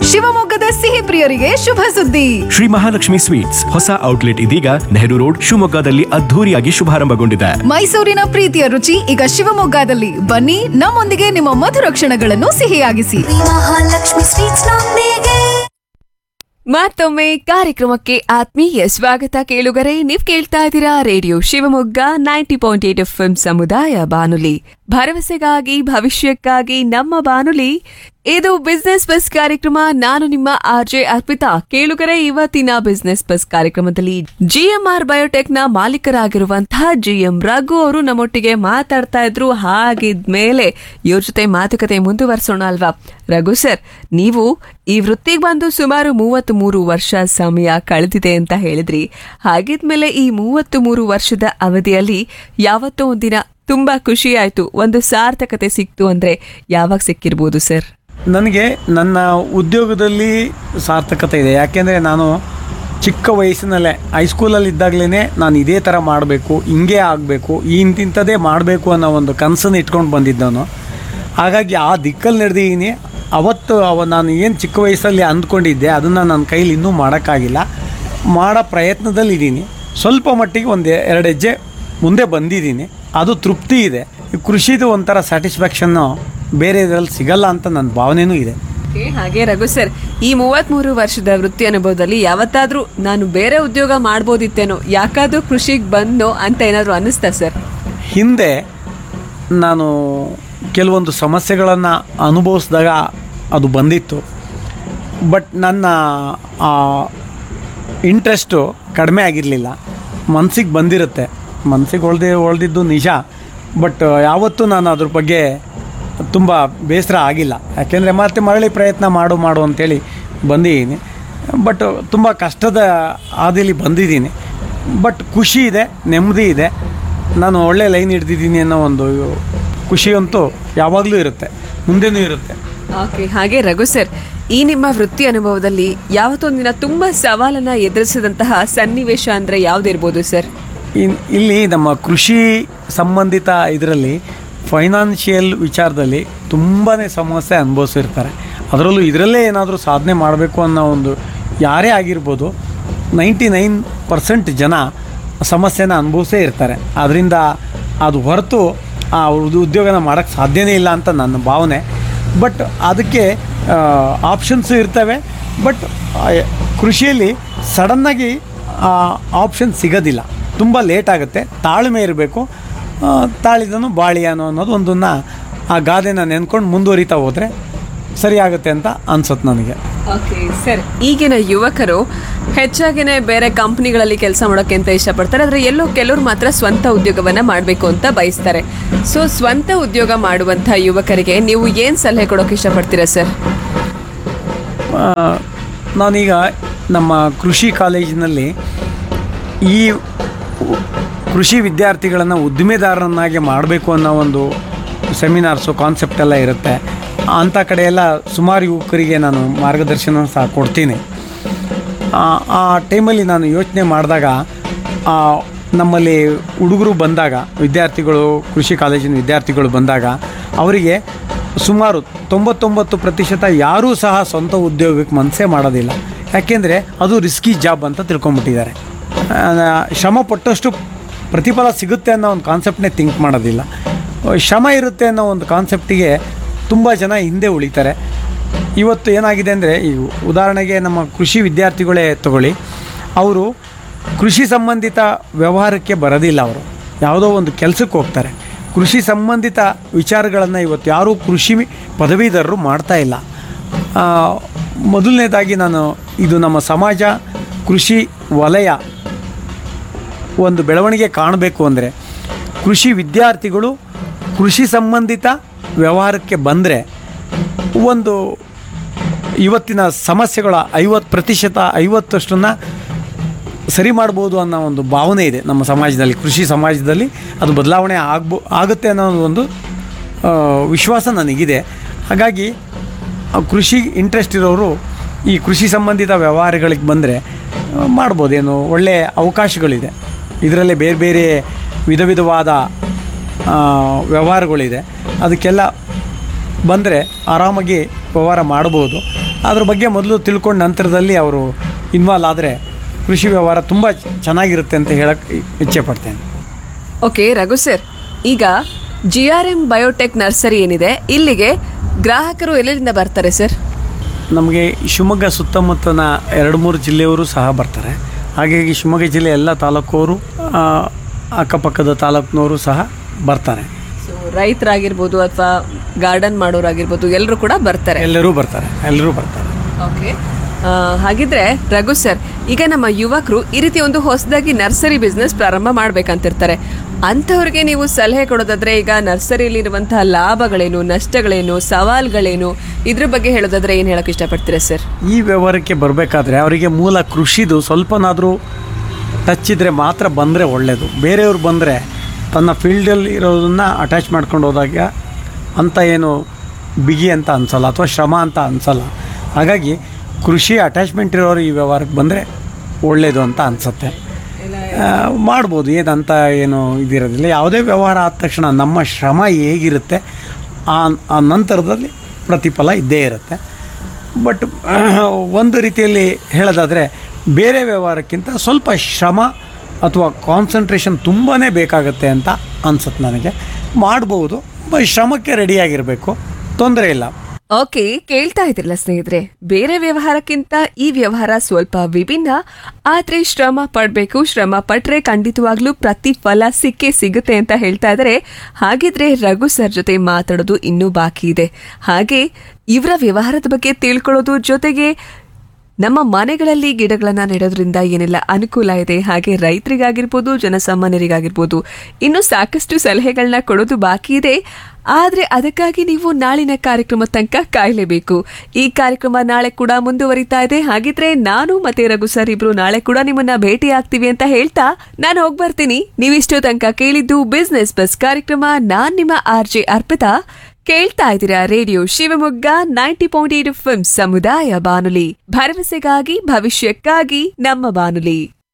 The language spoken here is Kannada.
ಶಿವಮೊಗ್ಗದ ಸಿಹಿ ಪ್ರಿಯರಿಗೆ ಶುಭ ಸುದ್ದಿ ಶ್ರೀ ಮಹಾಲಕ್ಷ್ಮಿ ಸ್ವೀಟ್ಸ್ ಹೊಸ ಔಟ್ಲೆಟ್ ಇದೀಗ ನೆಹರು ರೋಡ್ ಶಿವಮೊಗ್ಗದಲ್ಲಿ ಅದ್ಧೂರಿಯಾಗಿ ಶುಭಾರಂಭಗೊಂಡಿದೆ ಮೈಸೂರಿನ ಪ್ರೀತಿಯ ರುಚಿ ಈಗ ಶಿವಮೊಗ್ಗದಲ್ಲಿ ಬನ್ನಿ ನಮ್ಮೊಂದಿಗೆ ನಿಮ್ಮ ಮಧುರ ಕ್ಷಣಗಳನ್ನು ಸಿಹಿಯಾಗಿಸಿ ಮಹಾಲಕ್ಷ್ಮಿ ಸ್ವೀಟ್ಸ್ ನೊಂದಿಗೆ ಮತ್ತೊಮ್ಮೆ ಕಾರ್ಯಕ್ರಮಕ್ಕೆ ಆತ್ಮೀಯ ಸ್ವಾಗತ ಕೇಳುಗರೆ ನೀವ್ ಕೇಳ್ತಾ ಇದ್ದೀರಾ radio Shivamogga ninety point eight F ಸಮುದಾಯ ಬಾನುಲಿ ಭರವಸೆಗಾಗಿ ಭವಿಷ್ಯಕ್ಕಾಗಿ ನಮ್ಮ ಬಾನುಲಿ ಇದು ಬಿಸ್ನೆಸ್ ಬಸ್ ಕಾರ್ಯಕ್ರಮ ನಾನು ನಿಮ್ಮ ಆರ್ ಜೆ ಅರ್ಪಿತಾ ಕೇಳುಗರೆ ಇವತ್ತಿನ ಬಿಸ್ನೆಸ್ ಬಸ್ ಕಾರ್ಯಕ್ರಮದಲ್ಲಿ ಜಿಎಂಆರ್ ಬಯೋಟೆಕ್ನ ಮಾಲೀಕರಾಗಿರುವಂತಹ ಜಿಎಂ ರಘು ಅವರು ನಮ್ಮೊಟ್ಟಿಗೆ ಮಾತಾಡ್ತಾ ಇದ್ರು ಹಾಗಿದ್ಮೇಲೆ ಇವ್ರ ಜೊತೆ ಮಾತುಕತೆ ಮುಂದುವರಿಸೋಣ ಅಲ್ವಾ ರಘು ಸರ್ ನೀವು ಈ ವೃತ್ತಿಗೆ ಬಂದು ಸುಮಾರು ಮೂವತ್ತ್ ಮೂರು ವರ್ಷ ಸಮಯ ಕಳೆದಿದೆ ಅಂತ ಹೇಳಿದ್ರಿ ಹಾಗಿದ್ಮೇಲೆ ಈ ಮೂವತ್ತ್ ಮೂರು ವರ್ಷದ ಅವಧಿಯಲ್ಲಿ ಯಾವತ್ತೋ ಒಂದಿನ ತುಂಬಾ ಖುಷಿ ಆಯ್ತು ಒಂದು ಸಾರ್ಥಕತೆ ಸಿಕ್ತು ಅಂದ್ರೆ ಯಾವಾಗ ಸಿಕ್ಕಿರ್ಬೋದು ಸರ್ ನನಗೆ ನನ್ನ ಉದ್ಯೋಗದಲ್ಲಿ ಸಾರ್ಥಕತೆ ಇದೆ ಯಾಕೆಂದರೆ ನಾನು ಚಿಕ್ಕ ವಯಸ್ಸಿನಲ್ಲೇ ಹೈಸ್ಕೂಲಲ್ಲಿ ಇದ್ದಾಗಲೇ ನಾನು ಇದೇ ಥರ ಮಾಡಬೇಕು ಹಿಂಗೆ ಆಗಬೇಕು ಇಂತಿಂಥದ್ದೇ ಮಾಡಬೇಕು ಅನ್ನೋ ಒಂದು ಕನಸನ್ನು ಇಟ್ಕೊಂಡು ಬಂದಿದ್ದವನು ಹಾಗಾಗಿ ಆ ದಿಕ್ಕಲ್ಲಿ ನಡೆದಿದ್ದೀನಿ ಅವತ್ತು ಅವ ನಾನು ಏನು ಚಿಕ್ಕ ವಯಸ್ಸಲ್ಲಿ ಅಂದ್ಕೊಂಡಿದ್ದೆ ಅದನ್ನು ನನ್ನ ಕೈಲಿ ಇನ್ನೂ ಮಾಡೋಕ್ಕಾಗಿಲ್ಲ ಮಾಡೋ ಪ್ರಯತ್ನದಲ್ಲಿದ್ದೀನಿ ಸ್ವಲ್ಪ ಮಟ್ಟಿಗೆ ಒಂದು ಎರಡು ಹೆಜ್ಜೆ ಮುಂದೆ ಬಂದಿದ್ದೀನಿ ಅದು ತೃಪ್ತಿ ಇದೆ ಈ ಕೃಷಿದು ಒಂಥರ ಸ್ಯಾಟಿಸ್ಫ್ಯಾಕ್ಷನ್ನು ಬೇರೆ ಇದರಲ್ಲಿ ಸಿಗಲ್ಲ ಅಂತ ನನ್ನ ಭಾವನೆನೂ ಇದೆ Okay, ಹಾಗೆ ರಘು ಸರ್ ಈ ಮೂವತ್ಮೂರು ವರ್ಷದ ವೃತ್ತಿ ಅನುಭವದಲ್ಲಿ ಯಾವತ್ತಾದ್ರೂ ನಾನು ಬೇರೆ ಉದ್ಯೋಗ ಮಾಡ್ಬೋದಿತ್ತೇನೋ ಯಾಕಾದ್ರೂ ಕೃಷಿಗೆ ಬಂದೋ ಅಂತ ಏನಾದ್ರು ಅನ್ನಿಸ್ತಾ ಸರ್ ಹಿಂದೆ ನಾನು ಕೆಲವೊಂದು ಸಮಸ್ಯೆಗಳನ್ನು ಅನುಭವಿಸಿದಾಗ ಅದು ಬಂದಿತ್ತು ಬಟ್ ನನ್ನ ಇಂಟ್ರೆಸ್ಟು ಕಡಿಮೆ ಆಗಿರಲಿಲ್ಲ ಮನ್ಸಿಗೆ ಬಂದಿರುತ್ತೆ ಮನ್ಸಿಗೆ ಹೊಳ್ದೆ ಹೊಳ್ದಿದ್ದು ನಿಜ ಬಟ್ ಯಾವತ್ತೂ ನಾನು ಅದ್ರ ಬಗ್ಗೆ ತುಂಬ ಬೇಸರ ಆಗಿಲ್ಲ ಯಾಕೆಂದರೆ ಮತ್ತೆ ಮರಳಿ ಪ್ರಯತ್ನ ಮಾಡು ಮಾಡು ಅಂತೇಳಿ ಬಂದಿದ್ದೀನಿ ಬಟ್ ತುಂಬ ಕಷ್ಟದ ಹಾದಿಲಿ ಬಂದಿದ್ದೀನಿ ಬಟ್ ಖುಷಿ ಇದೆ ನೆಮ್ಮದಿ ಇದೆ ನಾನು ಒಳ್ಳೆ ಲೈನ್ ಹಿಡ್ದಿದ್ದೀನಿ ಅನ್ನೋ ಒಂದು ಖುಷಿಯಂತೂ ಯಾವಾಗಲೂ ಇರುತ್ತೆ ಮುಂದೆನೂ ಇರುತ್ತೆ ಓಕೆ ಹಾಗೆ ರಘು ಸರ್ ಈ ನಿಮ್ಮ ವೃತ್ತಿ ಅನುಭವದಲ್ಲಿ ಯಾವತ್ತೊಂದಿನ ತುಂಬಾ ಸವಾಲನ್ನ ಎದುರಿಸಿದಂತಹ ಸನ್ನಿವೇಶ ಅಂದ್ರೆ ಯಾವ್ದಿರ್ಬೋದು ಸರ್ ಇನ್ ಇಲ್ಲಿ ನಮ್ಮ ಕೃಷಿ ಸಂಬಂಧಿತ ಇದರಲ್ಲಿ ಫೈನಾನ್ಷಿಯಲ್ ವಿಚಾರದಲ್ಲಿ ತುಂಬಾ ಸಮಸ್ಯೆ ಅನುಭವಿಸಿರ್ತಾರೆ ಅದರಲ್ಲೂ ಇದರಲ್ಲೇ ಏನಾದರೂ ಸಾಧನೆ ಮಾಡಬೇಕು ಅನ್ನೋ ಒಂದು ಯಾರೇ ಆಗಿರ್ಬೋದು ನೈಂಟಿ ನೈನ್ ಪರ್ಸೆಂಟ್ ಜನ ಸಮಸ್ಯೆನ ಅನುಭವಿಸೇ ಇರ್ತಾರೆ ಅದರಿಂದ ಅದು ಹೊರತು ಆ ಉದ್- ಉದ್ಯೋಗನ ಮಾಡೋಕ್ಕೆ ಸಾಧ್ಯನೇ ಇಲ್ಲ ಅಂತ ನನ್ನ ಭಾವನೆ ಬಟ್ ಅದಕ್ಕೆ ಆಪ್ಷನ್ಸು ಇರ್ತವೆ ಬಟ್ ಕೃಷಿಯಲ್ಲಿ ಸಡನ್ನಾಗಿ ಆಪ್ಷನ್ ಸಿಗೋದಿಲ್ಲ ತುಂಬ ಲೇಟ್ ಆಗುತ್ತೆ ತಾಳ್ಮೆ ಇರಬೇಕು ತಾಳಿದನು ಬಾಳಿಯಾನು ಅನ್ನೋದು ಒಂದನ್ನು ಆ ಗಾದೆನ ನೆನ್ಕೊಂಡು ಮುಂದುವರಿತಾ ಹೋದರೆ ಸರಿಯಾಗುತ್ತೆ ಅಂತ ಅನ್ಸುತ್ತೆ ನನಗೆ ಓಕೆ ಸರ್ ಈಗಿನ ಯುವಕರು ಹೆಚ್ಚಾಗಿನೇ ಬೇರೆ ಕಂಪ್ನಿಗಳಲ್ಲಿ ಕೆಲಸ ಮಾಡೋಕೆ ಅಂತ ಇಷ್ಟಪಡ್ತಾರೆ ಆದರೆ ಎಲ್ಲೋ ಕೆಲವರು ಮಾತ್ರ ಸ್ವಂತ ಉದ್ಯೋಗವನ್ನ ಮಾಡಬೇಕು ಅಂತ ಬಯಸ್ತಾರೆ ಸೊ ಸ್ವಂತ ಉದ್ಯೋಗ ಮಾಡುವಂಥ ಯುವಕರಿಗೆ ನೀವು ಏನು ಸಲಹೆ ಕೊಡೋಕೆ ಇಷ್ಟಪಡ್ತೀರಾ ಸರ್ ಆ, ನಾನೀಗ ನಮ್ಮ ಕೃಷಿ ಕಾಲೇಜಿನಲ್ಲಿ ಈ ಉ- ಕೃಷಿ ವಿದ್ಯಾರ್ಥಿಗಳನ್ನು ಉದ್ದಿಮೆದಾರರನ್ನಾಗಿ ಮಾಡಬೇಕು ಅನ್ನೋ ಒಂದು ಸೆಮಿನಾರ್ಸು ಕಾನ್ಸೆಪ್ಟ್ ಎಲ್ಲ ಇರುತ್ತೆ ಅಂಥ ಕಡೆ ಎಲ್ಲ ಸುಮಾರು ಯುವಕರಿಗೆ ನಾನು ಮಾರ್ಗದರ್ಶನ ಸಹ ಕೊಡ್ತೀನಿ ಆ- ಆ ಟೈಮಲ್ಲಿ ನಾನು ಯೋಚನೆ ಮಾಡಿದಾಗ ಆ, ನಮ್ಮಲ್ಲಿ ಹುಡುಗರು ಬಂದಾಗ ವಿದ್ಯಾರ್ಥಿಗಳು ಕೃಷಿ ಕಾಲೇಜಿನ ವಿದ್ಯಾರ್ಥಿಗಳು ಬಂದಾಗ ಅವರಿಗೆ ಸುಮಾರು ತೊಂಬತ್ತೊಂಬತ್ತು ಪ್ರತಿಶತ ಯಾರೂ ಸಹ ಸ್ವಂತ ಉದ್ಯೋಗಕ್ಕೆ ಮನಸ್ಸೇ ಮಾಡೋದಿಲ್ಲ ಯಾಕೆಂದರೆ ಅದು ರಿಸ್ಕಿ ಜಾಬ್ ಅಂತ ತಿಳ್ಕೊಂಬಿಟ್ಟಿದ್ದಾರೆ ಆ, ಶ್ರಮ ಪಟ್ಟಷ್ಟು ಪ್ರತಿಫಲ ಸಿಗುತ್ತೆ ಅನ್ನೋ ಒಂದು ಕಾನ್ಸೆಪ್ಟ್ನೇ ಥಿಂಕ್ ಮಾಡೋದಿಲ್ಲ ಶ್ರಮ ಇರುತ್ತೆ ಅನ್ನೋ ಒಂದು ಕಾನ್ಸೆಪ್ಟಿಗೆ ತುಂಬ ಜನ ಹಿಂದೆ ಉಳಿತಾರೆ ಇವತ್ತು ಏನಾಗಿದೆ ಅಂದರೆ ಈ ಉದಾಹರಣೆಗೆ ನಮ್ಮ ಕೃಷಿ ವಿದ್ಯಾರ್ಥಿಗಳೇ ತಗೊಳ್ಳಿ ಅವರು ಕೃಷಿ ಸಂಬಂಧಿತ ವ್ಯವಹಾರಕ್ಕೆ ಬರೋದಿಲ್ಲ ಅವರು ಯಾವುದೋ ಒಂದು ಕೆಲಸಕ್ಕೆ ಹೋಗ್ತಾರೆ ಕೃಷಿ ಸಂಬಂಧಿತ ವಿಚಾರಗಳನ್ನು ಇವತ್ತು ಯಾರೂ ಕೃಷಿ ಪದವೀಧರರು ಮಾಡ್ತಾ ಇಲ್ಲ ಆ, ಮೊದಲನೇದಾಗಿ ನಾನು ಇದು ನಮ್ಮ ಸಮಾಜ ಕೃಷಿ ವಲಯ ಒಂದು ಬೆಳವಣಿಗೆ ಕಾಣಬೇಕು ಅಂದರೆ ಕೃಷಿ ವಿದ್ಯಾರ್ಥಿಗಳು ಕೃಷಿ ಸಂಬಂಧಿತ ವ್ಯವಹಾರಕ್ಕೆ ಬಂದರೆ ಒಂದು ಇವತ್ತಿನ ಸಮಸ್ಯೆಗಳ ಐವತ್ತು ಪ್ರತಿಶತ ಐವತ್ತಷ್ಟನ್ನು ಸರಿ ಮಾಡ್ಬೋದು ಅನ್ನೋ ಒಂದು ಭಾವನೆ ಇದೆ ನಮ್ಮ ಸಮಾಜದಲ್ಲಿ ಕೃಷಿ ಸಮಾಜದಲ್ಲಿ ಅದು ಬದಲಾವಣೆ ಆಗ್ಬೋ ಆಗುತ್ತೆ ಅನ್ನೋ ಒಂದು ಆ, ವಿಶ್ವಾಸ ನನಗಿದೆ ಹಾಗಾಗಿ ಆ ಕೃಷಿ ಇಂಟ್ರೆಸ್ಟ್ ಇರೋರು ಈ ಕೃಷಿ ಸಂಬಂಧಿತ ವ್ಯವಹಾರಗಳಿಗೆ ಬಂದರೆ ಮಾಡ್ಬೋದೇನು ಒಳ್ಳೆಯ ಅವಕಾಶಗಳಿದೆ ಇದರಲ್ಲೇ ಬೇರೆ ಬೇರೆ ವಿಧ ವಿಧವಾದ ಆ, ವ್ಯವಹಾರಗಳಿದೆ ಅದಕ್ಕೆಲ್ಲ ಬಂದರೆ ಆರಾಮಾಗಿ ವ್ಯವಹಾರ ಮಾಡ್ಬೋದು ಅದ್ರ ಬಗ್ಗೆ ಮೊದಲು ತಿಳ್ಕೊಂಡು ನಂತರದಲ್ಲಿ ಅವರು ಇನ್ವಾಲ್ವ್ ಆದರೆ ಕೃಷಿ ವ್ಯವಹಾರ ತುಂಬ ಚೆನ್ನಾಗಿರುತ್ತೆ ಅಂತ ಹೇಳಕ್ಕೆ ಇಚ್ಛೆ ಪಡ್ತೇನೆ ಓಕೆ ರಘು ಸರ್ ಈಗ G R M biotech nursery ಏನಿದೆ ಇಲ್ಲಿಗೆ ಗ್ರಾಹಕರು ಎಲ್ಲೆಲ್ಲಿಂದ ಬರ್ತಾರೆ ಸರ್ ನಮಗೆ ಶಿವಮೊಗ್ಗ ಸುತ್ತಮುತ್ತನ ಎರಡು ಮೂರು ಜಿಲ್ಲೆಯವರು ಸಹ ಬರ್ತಾರೆ ಹಾಗಾಗಿ ಶಿವಮೊಗ್ಗ ಜಿಲ್ಲೆ ಎಲ್ಲ ತಾಲೂಕವರು ಆ, ಅಕ್ಕಪಕ್ಕದ ತಾಲೂಕಿನವರು ಸಹ ಬರ್ತಾರೆ ಸೊ ರೈತರಾಗಿರ್ಬೋದು ಅಥವಾ ಗಾರ್ಡನ್ ಮಾಡೋರಾಗಿರ್ಬೋದು ಎಲ್ಲರೂ ಕೂಡ ಬರ್ತಾರೆ ಎಲ್ಲರೂ ಬರ್ತಾರೆ ಎಲ್ಲರೂ ಬರ್ತಾರೆ ಓಕೆ ಹಾಗಿದ್ರೆ ರಘು ಸರ್ ಈಗ ನಮ್ಮ ಯುವಕರು ಈ ರೀತಿ ಒಂದು ಹೊಸದಾಗಿ ನರ್ಸರಿ ಬಿಸ್ನೆಸ್ ಪ್ರಾರಂಭ ಮಾಡ್ಬೇಕಂತಿರ್ತಾರೆ ಅಂಥವ್ರಿಗೆ ನೀವು ಸಲಹೆ ಕೊಡೋದಾದ್ರೆ ಈಗ ನರ್ಸರಿಯಲ್ಲಿರುವಂತಹ ಲಾಭಗಳೇನು ನಷ್ಟಗಳೇನು ಸವಾಲ್ಗಳೇನು ಇದ್ರ ಬಗ್ಗೆ ಹೇಳೋದಾದ್ರೆ ಏನು ಹೇಳಕ್ ಇಷ್ಟಪಡ್ತೀರಾ ಸರ್ ಈ ವ್ಯವಹಾರಕ್ಕೆ ಬರಬೇಕಾದ್ರೆ ಅವರಿಗೆ ಮೂಲ ಕೃಷಿದು ಸ್ವಲ್ಪನಾದರೂ ಟಚ್ ಇದ್ದರೆ ಮಾತ್ರ ಬಂದರೆ ಒಳ್ಳೆಯದು ಬೇರೆಯವ್ರು ಬಂದರೆ ತನ್ನ ಫೀಲ್ಡಲ್ಲಿ ಇರೋದನ್ನು ಅಟ್ಯಾಚ್ ಮಾಡ್ಕೊಂಡು ಹೋದಾಗ ಅಂತ ಏನು ಬಿಗಿ ಅಂತ ಅನಿಸಲ್ಲ ಅಥವಾ ಶ್ರಮ ಅಂತ ಅನಿಸಲ್ಲ ಹಾಗಾಗಿ ಕೃಷಿ ಅಟ್ಯಾಚ್ಮೆಂಟ್ ಇರೋರು ಈ ವ್ಯವಹಾರಕ್ಕೆ ಬಂದರೆ ಒಳ್ಳೆಯದು ಅಂತ ಅನಿಸುತ್ತೆ ಮಾಡ್ಬೋದು ಏನಂತ ಏನು ಇದಿರೋದಿಲ್ಲ ಯಾವುದೇ ವ್ಯವಹಾರ ಆದ ತಕ್ಷಣ ನಮ್ಮ ಶ್ರಮ ಹೇಗಿರುತ್ತೆ ಆ ಆ ನಂತರದಲ್ಲಿ ಪ್ರತಿಫಲ ಇದ್ದೇ ಇರುತ್ತೆ ಬಟ್ ಒಂದು ರೀತಿಯಲ್ಲಿ ಹೇಳೋದಾದರೆ ಬೇರೆ ವ್ಯವಹಾರಕ್ಕಿಂತ ಸ್ವಲ್ಪ ಶ್ರಮ ಅಥವಾ ಕಾನ್ಸಂಟ್ರೇಷನ್ ತುಂಬಾ ಬೇಕಾಗುತ್ತೆ ಅಂತ ಅನ್ಸುತ್ತೆ ನನಗೆ ಮಾಡ್ಬೋದು ಬಟ್ ಶ್ರಮಕ್ಕೆ ರೆಡಿಯಾಗಿರಬೇಕು ತೊಂದರೆ ಇಲ್ಲ ಓಕೆ ಕೇಳ್ತಾ ಇದ್ರಲ್ಲ ಸ್ನೇಹಿತರೆ ಬೇರೆ ವ್ಯವಹಾರಕ್ಕಿಂತ ಈ ವ್ಯವಹಾರ ಸ್ವಲ್ಪ ವಿಭಿನ್ನ ಆದ್ರೆ ಶ್ರಮ ಪಡ್ಬೇಕು ಶ್ರಮ ಪಟ್ರೆ ಖಂಡಿತವಾಗ್ಲೂ ಪ್ರತಿಫಲ ಸಿಕ್ಕೇ ಸಿಗುತ್ತೆ ಅಂತ ಹೇಳ್ತಾ ಇದ್ದಾರೆ ಹಾಗಿದ್ರೆ ರಘು ಸರ್ ಜೊತೆ ಮಾತಾಡೋದು ಇನ್ನೂ ಬಾಕಿ ಇದೆ ಹಾಗೆ ಇವರ ವ್ಯವಹಾರದ ಬಗ್ಗೆ ತಿಳ್ಕೊಳ್ಳೋದು ಜೊತೆಗೆ ನಮ್ಮ ಮನೆಗಳಲ್ಲಿ ಗಿಡಗಳನ್ನ ನೆಡೋದ್ರಿಂದ ಏನೆಲ್ಲ ಅನುಕೂಲ ಇದೆ ಹಾಗೆ ರೈತರಿಗಾಗಿರ್ಬೋದು ಜನಸಾಮಾನ್ಯರಿಗಾಗಿರ್ಬೋದು ಇನ್ನು ಸಾಕಷ್ಟು ಸಲಹೆಗಳನ್ನ ಕೊಡೋದು ಬಾಕಿ ಇದೆ ಆದ್ರೆ ಅದಕ್ಕಾಗಿ ನೀವು ನಾಳಿನ ಕಾರ್ಯಕ್ರಮ ತನಕ ಕಾಯಲೇಬೇಕು ಈ ಕಾರ್ಯಕ್ರಮ ನಾಳೆ ಕೂಡ ಮುಂದುವರಿತಾ ಇದೆ ಹಾಗಿದ್ರೆ ನಾನು ಮತ್ತೆ ರಘು ಸರ್ ಇಬ್ರು ನಾಳೆ ಕೂಡ ನಿಮ್ಮನ್ನ ಭೇಟಿ ಆಗ್ತೀವಿ ಅಂತ ಹೇಳ್ತಾ ನಾನು ಹೋಗ್ ಬರ್ತೀನಿ ನೀವಿಷ್ಟೋ ತನಕ ಕೇಳಿದ್ದು ಬಿಸ್ನೆಸ್ ಬಸ್ ಕಾರ್ಯಕ್ರಮ ನಾನ್ ನಿಮ್ಮ ಆರ್ ಜೆ ಅರ್ಪಿತಾ ಕೇಳ್ತಾ ಇದ್ದೀರಾ radio Shivamogga ninety point eight F ಸಮುದಾಯ ಬಾನುಲಿ ಭರವಸೆಗಾಗಿ ಭವಿಷ್ಯಕ್ಕಾಗಿ ನಮ್ಮ ಬಾನುಲಿ